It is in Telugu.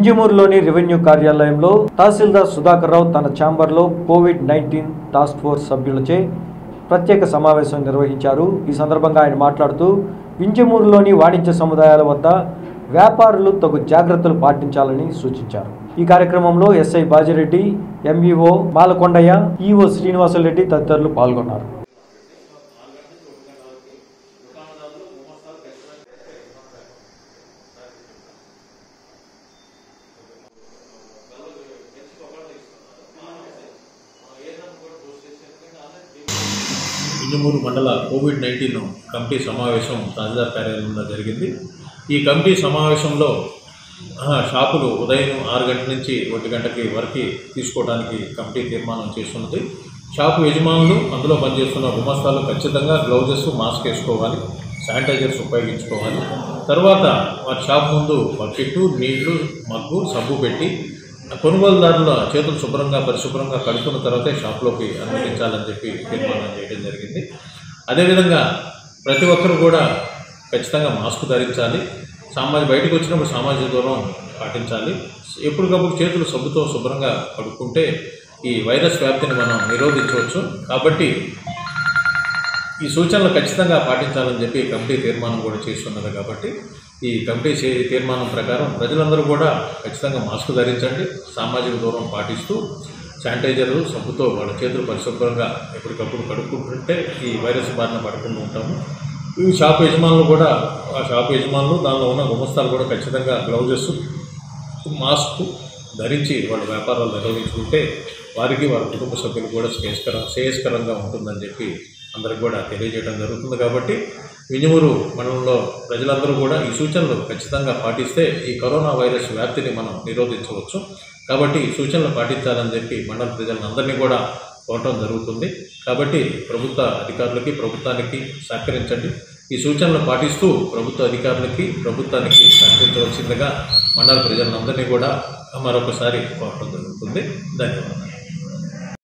వింజమూరులోని రెవెన్యూ కార్యాలయంలో తహసీల్దార్ సుధాకర్ రావు తన ఛాంబర్లో కోవిడ్ నైన్టీన్ టాస్క్ ఫోర్స్ సభ్యులచే ప్రత్యేక సమావేశం నిర్వహించారు ఈ సందర్భంగా ఆయన మాట్లాడుతూ వింజమూరులోని వాణిజ్య సముదాయాల వద్ద వ్యాపారులు తగు జాగ్రత్తలు పాటించాలని సూచించారు ఈ కార్యక్రమంలో SI Bajireddy MEO Malakondaiah EO Srinivasareddy తదితరులు పాల్గొన్నారు ఇంజమూరు మండల కోవిడ్ నైన్టీన్ కమిటీ సమావేశం తహసీల్దార్ కార్యాలయంలో జరిగింది ఈ కమిటీ సమావేశంలో ఆ, షాపులు ఉదయం ఆరు గంటల నుంచి ఒంటి గంటకి వరకు తీసుకోవడానికి కమిటీ తీర్మానం చేస్తున్నది షాపు యజమానులు అందులో పనిచేస్తున్న గుమస్తాలు ఖచ్చితంగా గ్లౌజెస్ మాస్క్ వేసుకోవాలి శానిటైజర్స్ ఉపయోగించుకోవాలి తర్వాత వారి షాప్ ముందు బకెట్టు నీళ్లు మగ్గు సబ్బు పెట్టి కొనుగోలుదారుల చేతులు శుభ్రంగా పరిశుభ్రంగా కడుక్కున్న తర్వాతే షాప్లోకి అనుమతించాలని చెప్పి తీర్మానం చేయడం జరిగింది అదేవిధంగా ప్రతి ఒక్కరు కూడా ఖచ్చితంగా మాస్క్ ధరించాలి సామాజిక బయటకు వచ్చినప్పుడు సామాజిక దూరం పాటించాలి ఎప్పటికప్పుడు చేతులు సబ్బుతో శుభ్రంగా కడుక్కుంటే ఈ వైరస్ వ్యాప్తిని మనం నిరోధించవచ్చు కాబట్టి ఈ సూచనలు ఖచ్చితంగా పాటించాలని చెప్పి కమిటీ తీర్మానం కూడా చేస్తున్నది కాబట్టి ఈ కమిటీ చే- తీర్మానం ప్రకారం ప్రజలందరూ కూడా ఖచ్చితంగా మాస్క్ ధరించండి సామాజిక దూరం పాటిస్తూ శానిటైజర్లు సబ్బుతో వాళ్ళ చేతులు పరిశుభ్రంగా ఎప్పటికప్పుడు కడుక్కుంటుంటే ఈ వైరస్ బారిన పడకుండా ఉంటాము ఈ షాప్ యజమానులు కూడా ఆ షాప్ యజమానులు దానిలో ఉన్న గుమస్తాలు కూడా ఖచ్చితంగా గ్లౌజెస్ మాస్క్ ధరించి వాళ్ళ వ్యాపారాలు నిర్వహించుకుంటే వారికి వారి కుటుంబ సభ్యులు కూడా శ్రేయస్కర శ్రేయస్కరంగా ఉంటుందని చెప్పి అందరికి కూడా తెలియజేయడం జరుగుతుంది కాబట్టి వింజమూరు మండలంలో ప్రజలందరూ కూడా ఈ సూచనలు ఖచ్చితంగా పాటిస్తే ఈ కరోనా వైరస్ వ్యాప్తిని మనం నిరోధించవచ్చు కాబట్టి ఈ సూచనలు పాటించాలని చెప్పి మండల ప్రజలందరినీ కూడా కోరటం జరుగుతుంది కాబట్టి ప్రభుత్వ అధికారులకి ప్రభుత్వానికి సహకరించండి ఈ సూచనలు పాటిస్తూ ప్రభుత్వ అధికారులకి ప్రభుత్వానికి సహకరించవలసిందిగా మండల ప్రజలందరినీ కూడా మరొకసారి కోరటం జరుగుతుంది ధన్యవాదాలు